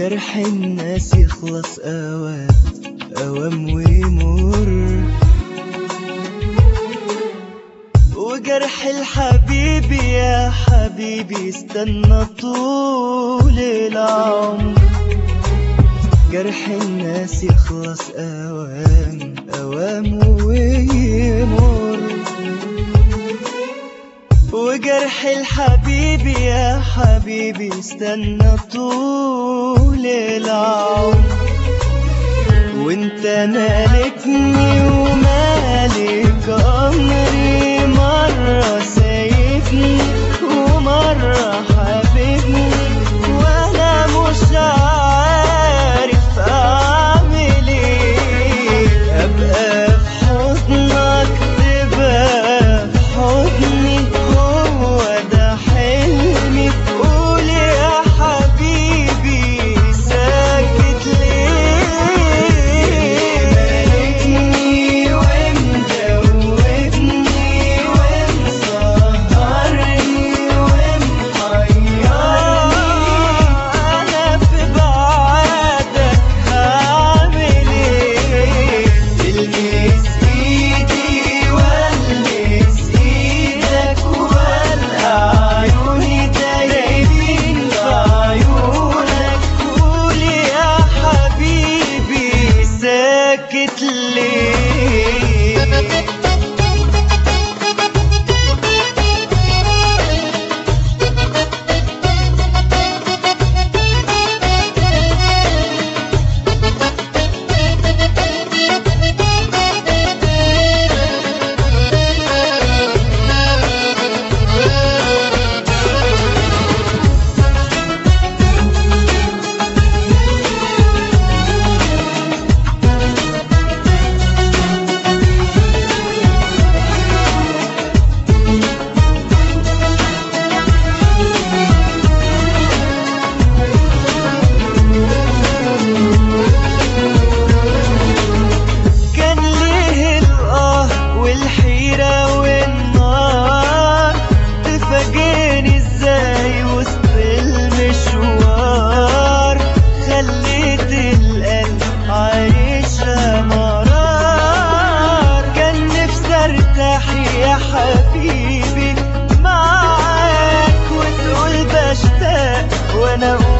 وجرح الناس يخلص اوام اوام ويمر وجرح الحبيب يا حبيبي استنى طول العمر جرح الناس يخلص اوام اوام ويمر وجرح الحبيب يا حبيبي استنى طول العمر وانت مالكني ومالك امري مرة سايبني ومرة حبيبني وانا مش عارف اعمل ايه ابقى في حضنك تبقى في حضني هو ده حلمي قول يا حبيبي ساكت ليه مالكني ومدوبني ومسهرني ومحيرني انا في بعدك هعمل ايه تلمس ايدي والمس ايدك والقى عيوني دايبين في عيونك قول يا حبيبي ساكت ليه كان ليه الآه والحيرة والنار تفاجئني ازاي وسط المشوار خليت القلب عايشة مرار كان نفسي ارتاح يا حبيبي معاك وتقول بشتاق وانا اقول